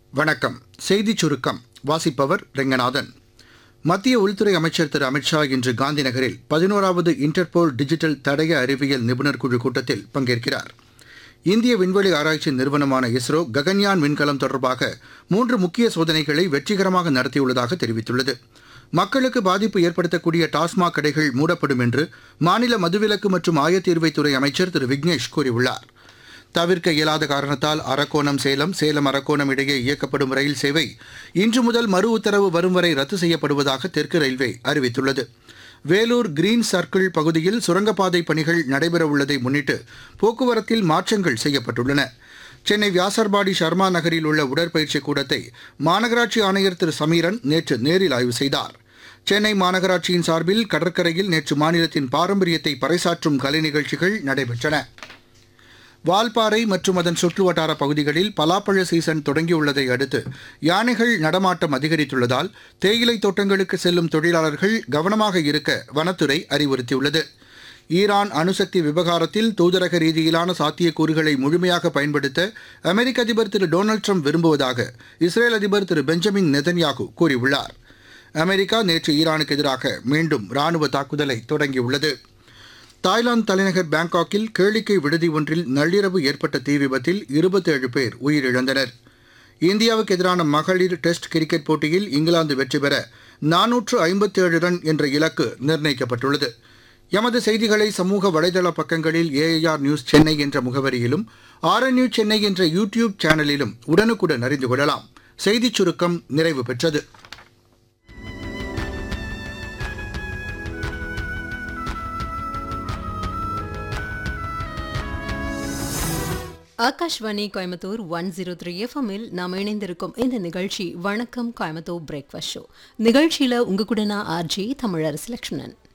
வணக்கம் செய்திச் சுருக்கம் வாசிப்பவர் ரெங்கநாதன் மத்திய உள்துறை அமைச்சர் திரு அமித்ஷா இன்று காந்தி நகரில் பதினோராவது இன்டர்போல் டிஜிட்டல் தடய அறிவியல் நிபுணர் குழு கூட்டத்தில் பங்கேற்கிறார் இந்திய விண்வெளி ஆராய்ச்சி நிறுவனமான இஸ்ரோ ககன்யான் விண்கலம் தொடர்பாக மூன்று முக்கிய சோதனைகளை வெற்றிகரமாக நடத்தியுள்ளதாக தெரிவித்துள்ளது மக்களுக்கு பாதிப்பு ஏற்படுத்தக்கூடிய டாஸ்மாக் கடைகள் மூடப்படும் என்று மாநில மதுவிலக்கு மற்றும் ஆயத்தீர்வைத்துறை அமைச்சர் திரு விக்னேஷ் கூறியுள்ளார் தவிர்க்க இயலாத காரணத்தால் அரக்கோணம் சேலம் சேலம் அரக்கோணம் இடையே இயக்கப்படும் ரயில் சேவை இன்று முதல் மறு உத்தரவு வரும் வரை ரத்து செய்யப்படுவதாக தெற்கு ரயில்வே அறிவித்துள்ளது வேலூர் கிரீன் சர்க்கிள் பகுதியில் சுரங்கப்பாதை பணிகள் நடைபெறவுள்ளதை முன்னிட்டு போக்குவரத்தில் மாற்றங்கள் செய்யப்பட்டுள்ளன சென்னை வியாசர்பாடி சர்மா நகரில் உள்ள உடற்பயிற்சி கூடத்தை மாநகராட்சி ஆணையர் திரு சமீரன் நேற்று நேரில் ஆய்வு செய்தார் சென்னை மாநகராட்சியின் சார்பில் கடற்கரையில் நேற்று மாநிலத்தின் பாரம்பரியத்தை பறைசாற்றும் கலை நிகழ்ச்சிகள் நடைபெற்றன வால்பாறை மற்றும் அதன் சுற்றுவட்டார பகுதிகளில் பலாப்பழ சீசன் தொடங்கியுள்ளதை அடுத்து யானைகள் நடமாட்டம் அதிகரித்துள்ளதால் தேயிலை தோட்டங்களுக்கு செல்லும் தொழிலாளர்கள் கவனமாக இருக்க வனத்துறை அறிவுறுத்தியுள்ளது ஈரான் அணுசக்தி விவகாரத்தில் தூதரக ரீதியிலான சாத்தியக்கூறுகளை முழுமையாக பயன்படுத்த அமெரிக்க அதிபர் திரு டொனால்டு ட்ரம்ப் விரும்புவதாக இஸ்ரேல் அதிபர் திரு பெஞ்சமின் நெதன்யாகு கூறியுள்ளார் அமெரிக்கா நேற்று ஈரானுக்கு எதிராக மீண்டும் ராணுவ தாக்குதலை தொடங்கியுள்ளது தாய்லாந்து தலைநகர் பாங்காக்கில் கேளிக்கை விடுதி ஒன்றில் நள்ளிரவு ஏற்பட்ட தீ விபத்தில் இருபத்தேழு பேர் உயிரிழந்தனர் இந்தியாவுக்கு எதிரான மகளிர் டெஸ்ட் கிரிக்கெட் போட்டியில் இங்கிலாந்து வெற்றி பெற நானூற்று ஐம்பத்தேழு ரன் என்ற இலக்கு நிர்ணயிக்கப்பட்டுள்ளது எமது செய்திகளை சமூக வலைதள பக்கங்களில் ஏஐஆர் நியூஸ் சென்னை என்ற முகவரியிலும் ஆர்என் நியூஸ் சென்னை என்ற யூடியூப் சேனலிலும் உடனுக்குடன் அறிந்து கொள்ளலாம் செய்திச் சுருக்கம் நிறைவு பெற்றது Akashvani Coimbatore one zero three எஃப்எம்மில் நாம் இணைந்திருக்கும் இந்த நிகழ்ச்சி வணக்கம் கோயம்புத்தூர் பிரேக்ஃபாஸ்ட் ஷோ நிகழ்ச்சியில் உங்க கூட நான் ஆர்ஜி தமிழரசு லக்ஷ்மணன்